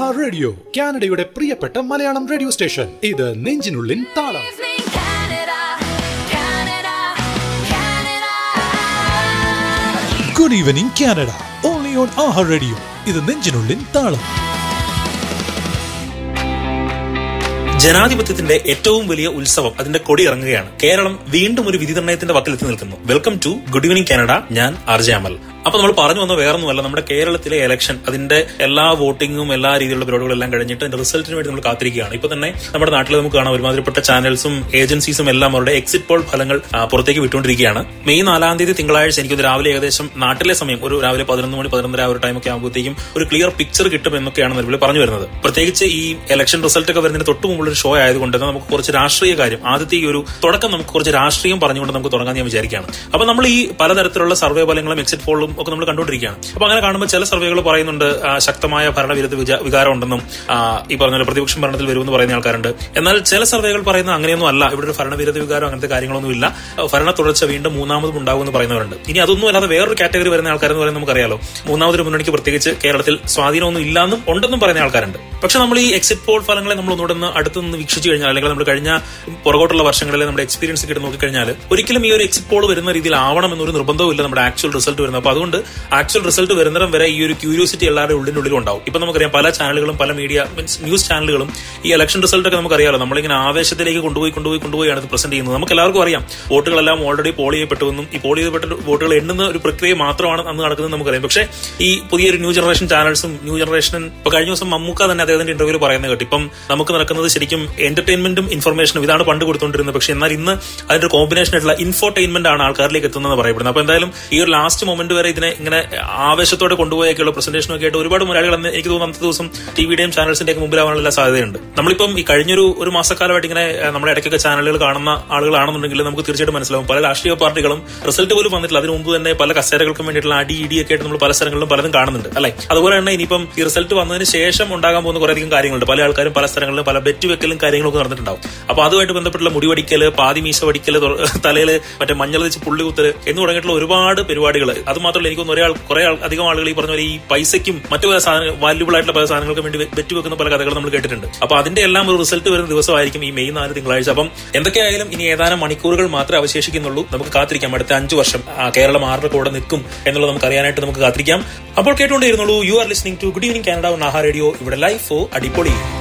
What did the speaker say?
ആഹാ radio കാനഡയുടെ പ്രിയപ്പെട്ട Malayalam radio station ഇത് നെഞ്ചിനുള്ളിൻ താളം Evening Canada, Canada, Canada. Good evening Canada only on ആഹാ റേഡിയോ ഇത് നെഞ്ചിനുള്ളിൻ താളം ജനാധിപത്യത്തിന്റെ ഏറ്റവും വലിയ ഉത്സവം അതിന്റെ കൊടി ഇറങ്ങുകയാണ് കേരളം വീണ്ടും ഒരു വിധി നിർണയത്തിന്റെ വക്കിലെത്തി നിൽക്കുന്നു welcome to good evening Canada ഞാൻ ആർജെ അമൽ അപ്പൊ നമ്മൾ പറഞ്ഞു വന്ന വേറൊന്നുമല്ല നമ്മുടെ കേരളത്തിലെ ഇലക്ഷൻ അതിന്റെ എല്ലാ വോട്ടിങ്ങും എല്ലാ രീതിയിലുള്ള പരിപാടികളും എല്ലാം കഴിഞ്ഞിട്ട് അതിന്റെ റിസൾട്ടിന് വേണ്ടി നമ്മൾ കാത്തിരിക്കുകയാണ് ഇപ്പൊ തന്നെ നമ്മുടെ നാട്ടിൽ നമുക്ക് കാണാം ഒരുമാതിരിപ്പെട്ട ചാനൽസും ഏജൻസീസും എല്ലാം അവരുടെ എക്സിറ്റ് പോൾ ഫലങ്ങൾ ആ, പുറത്തേക്ക് വിട്ടുകൊണ്ടിരിക്കുകയാണ് മെയ് നാലാം തീയതി തിങ്കളാഴ്ച എനിക്കൊന്ന് രാവിലെ ഏകദേശം നാട്ടിലെ സമയം ഒരു രാവിലെ പതിനൊന്ന് മണി പതിനൊന്നര ആ ഒരു ടൈമൊക്കെ ആകുമ്പോഴത്തേക്കും ഒരു ക്ലിയർ പിക്ചർ കിട്ടും എന്നൊക്കെയാണ് നിലവിൽ പറഞ്ഞു വരുന്നത് പ്രത്യേകിച്ച് ഈ ഇലക്ഷൻ റിസൾട്ട് ഒക്കെ വരുന്നതിന് തൊട്ട് മുമ്പുള്ള ഒരു ഷോ ആയതുകൊണ്ട് തന്നെ നമുക്ക് കുറച്ച് രാഷ്ട്രീയ കാര്യം ആദ്യത്തെ ഈ ഒരു തുടക്കം നമുക്ക് കുറച്ച് രാഷ്ട്രീയം പറഞ്ഞുകൊണ്ട് നമുക്ക് തുടങ്ങാൻ ഞാൻ വിചാരിക്കുകയാണ് അപ്പൊ നമ്മൾ ഈ പലതരത്തിലുള്ള സർവേ ഫലങ്ങളും എക്സിറ്റ് പോളും ഒക്കെ നമ്മൾ കണ്ടുകൊണ്ടിരിക്കുകയാണ് അപ്പൊ അങ്ങനെ കാണുമ്പോൾ ചില സർവേകൾ പറയുന്നുണ്ട് ആ, ശക്തമായ ഭരണവിരുദ്ധ വിചാ- വികാരം ഉണ്ടെന്നും ആ, ഈ പറഞ്ഞ പോലെ പ്രതിപക്ഷം ഭരണത്തിൽ വരുമെന്ന് പറയുന്ന ആൾക്കാരുണ്ട് എന്നാൽ ചില സർവേകൾ പറയുന്നത് അങ്ങനെയൊന്നും അല്ല ഇവിടെ ഒരു ഭരണവിരുദ്ധ വികാരം അങ്ങനത്തെ കാര്യങ്ങളൊന്നും ഇല്ല ആ, ഭരണ തുടർച്ച വീണ്ടും മൂന്നാമതും ഉണ്ടാകുമെന്ന് പറയുന്നവരുണ്ട് ഇനി അതൊന്നും അല്ലാതെ വേറൊരു കാറ്റഗറി വരുന്ന ആൾക്കാരെന്ന് പറയുന്നത് നമുക്കറിയാലോ മൂന്നാമതൊരു മുന്നണിക്ക് പ്രത്യേകിച്ച് കേരളത്തിൽ സ്വാധീനമൊന്നും ഇല്ലാന്നും ഉണ്ടെന്നും പറയുന്ന ആൾക്കാരുണ്ട് പക്ഷെ നമ്മൾ ഈ എക്സിറ്റ് പോൾ ഫലങ്ങളെ നമ്മൾ ഒന്നുകൂടെ ഒന്ന് അടുത്ത് നിന്ന് വീക്ഷിച്ചു കഴിഞ്ഞാൽ അല്ലെങ്കിൽ നമ്മൾ കഴിഞ്ഞ പുറകോട്ടുള്ള വർഷങ്ങളിലെ നമ്മുടെ എക്സ്പീരിയൻസ് കിട്ടി നോക്കിക്കഴിഞ്ഞാൽ ഒരിക്കലും ഈ ഒരു എക്സിറ്റ് പോൾ വരുന്ന രീതിയിൽ ആവണം എന്നൊരു നിർബന്ധവും ഇല്ല നമ്മുടെ ആക്ച്വൽ റിസൾട്ട് വരുന്നത് അപ്പൊ അതുകൊണ്ട് ആക്ച്വൽ റിസൾട്ട് വരുന്നിടം വരെ ഈ ഒരു ക്യൂരിയോസിറ്റി എല്ലാവരുടെ ഉള്ളിനുള്ളിൽ ഉണ്ടാവും ഇപ്പൊ നമുക്കറിയാം പല ചാനലുകളും പല മീഡിയ മീൻസ് ന്യൂസ് ചാനലുകളും ഈ ഇലക്ഷൻ റിസൾട്ട് ഒക്കെ നമുക്കറിയാലോ നമ്മളിങ്ങനെ ആവേശത്തിലേക്ക് കൊണ്ടുപോയി കൊണ്ടുപോയി കൊണ്ടുപോയാണ് ഇത് പ്രസന്റ് ചെയ്യുന്നത് നമുക്ക് എല്ലാവർക്കും അറിയാം വോട്ടുകളെല്ലാം ഓൾറെഡി പോൾ ചെയ്യപ്പെട്ടുവെന്നും ഈ പോൾ ചെയ്യപ്പെട്ട വോട്ടുകൾ എണ്ണുന്ന ഒരു പ്രക്രിയ മാത്രമാണ് അന്ന് നടക്കുന്നത് നമുക്കറിയാം പക്ഷേ ഈ പുതിയൊരു ന്യൂ ജനറേഷൻ ചാനൽസും ന്യൂ ജനറേഷൻ ഇപ്പൊ കഴിഞ്ഞ ദിവസം മമ്മൂക്ക തന്നെ അദ്ദേഹത്തിന്റെ ഇന്റർവ്യൂവിൽ പറയുന്നത് കേട്ടു ഇപ്പം നമുക്ക് നടക്കുന്നത് ശരിക്കും എന്റർടൈൻമെന്റും ഇൻഫർമേഷനും ഇതാണ് പണ്ട് കൊടുത്തുകൊണ്ടിരുന്നത് പക്ഷെ എന്നാൽ ഇന്ന് അതിന്റെ ഒരു കോമ്പിനേഷൻ ആയിട്ടുള്ള ഇൻഫോർടൈൻമെന്റ് ആണ് ആൾക്കാരിലേക്ക് എത്തുന്നത് പറയപ്പെടുന്നത് അപ്പൊ എന്തായാലും ഈ ഒരു ലാസ്റ്റ് മൊമെന്റ് വരെ ഇതിനെ ഇങ്ങനെ ആവേശത്തോടെ കൊണ്ടുപോയൊക്കെയുള്ള പ്രസന്റേഷനും ഒക്കെ ആയിട്ട് ഒരുപാട് മലയാളികൾ അന്ന് എനിക്ക് തോന്നുന്നു അന്നത്തെ ദിവസം ടി വിയുടെയും ചാനൽസിന്റെ ഒക്കെ മുമ്പിലാവാനുള്ള സാധ്യതയുണ്ട് നമ്മളിപ്പം ഈ കഴിഞ്ഞൊരു ഒരു മാസക്കാലമായിട്ട് ഇങ്ങനെ ഏഹ്, നമ്മുടെ ഇടയ്ക്കൊക്കെ ചാനലുകൾ കാണുന്ന ആളുകളാണെന്നുണ്ടെങ്കിൽ നമുക്ക് തീർച്ചയായിട്ടും മനസ്സിലാവും പല രാഷ്ട്രീയ പാർട്ടികളും റിസൾട്ട് പോലും വന്നിട്ടില്ല അതിനു മുമ്പ് തന്നെ പല കസേരകൾക്കും വേണ്ടിയിട്ടുള്ള അടി ഇടിയൊക്കെ ആയിട്ട് നമ്മൾ പല സ്ഥലങ്ങളിലും പലതും കാണുന്നുണ്ട് അല്ലെ അതുപോലെ തന്നെ ഇനിയിപ്പം ഈ റിസൾട്ട് വന്നതിന് ശേഷം ഉണ്ടാകാൻ പോകുന്ന കുറേ അധികം കാര്യങ്ങളുണ്ട് പല ആൾക്കാരും പല സ്ഥലങ്ങളിലും പല ബെറ്റ് വെക്കലും കാര്യങ്ങളൊക്കെ നടന്നിട്ടുണ്ടാവും അപ്പൊ അതുമായിട്ട് ബന്ധപ്പെട്ടുള്ള മുടി വടിക്കല് പാതി മീശ വടിക്കല് തലയിൽ മറ്റേ മഞ്ഞൾ വെച്ച് പുള്ളി കുത്തല് എന്ന് തുടങ്ങിയിട്ടുള്ള ഒരുപാട് പരിപാടികൾ അത് മാത്രമല്ല എനിക്കൊന്ന് ഒരാൾ കുറെ ആൾ അധികം ആളുകൾ ഈ പറഞ്ഞ പോലെ ഈ പൈസയ്ക്കും മറ്റു പല സാധനങ്ങൾ വാല്യൂബിൾ ആയിട്ടുള്ള പല സാധനങ്ങൾക്ക് വേണ്ടി ബെറ്റ് വെക്കുന്ന പല കഥകൾ നമ്മൾ കേട്ടിട്ടുണ്ട് അപ്പൊ അതിന്റെ എല്ലാം ഒരു റിസൾട്ട് വരുന്ന ദിവസമായിരിക്കും ഈ മെയ് നാല് തിങ്കളാഴ്ച അപ്പം എന്തൊക്കെയായാലും ഇനി ഏതാനും മണിക്കൂറുകൾ മാത്രമേ അവശേഷിക്കുന്നുള്ളൂ നമുക്ക് കാത്തിരിക്കാം അടുത്ത അഞ്ചു വർഷം ആ, കേരളം ആരുടെ കൂടെ നിൽക്കും എന്നുള്ളത് നമുക്ക് അറിയാനായിട്ട് നമുക്ക് കാത്തിരിക്കാം അപ്പോൾ കേട്ടുകൊണ്ടേയിരുന്നുള്ളൂ you are listening to good evening Canada നാഹ റേഡിയോ ഇവിടെ ലൈഫ് ഓ അടിപൊളി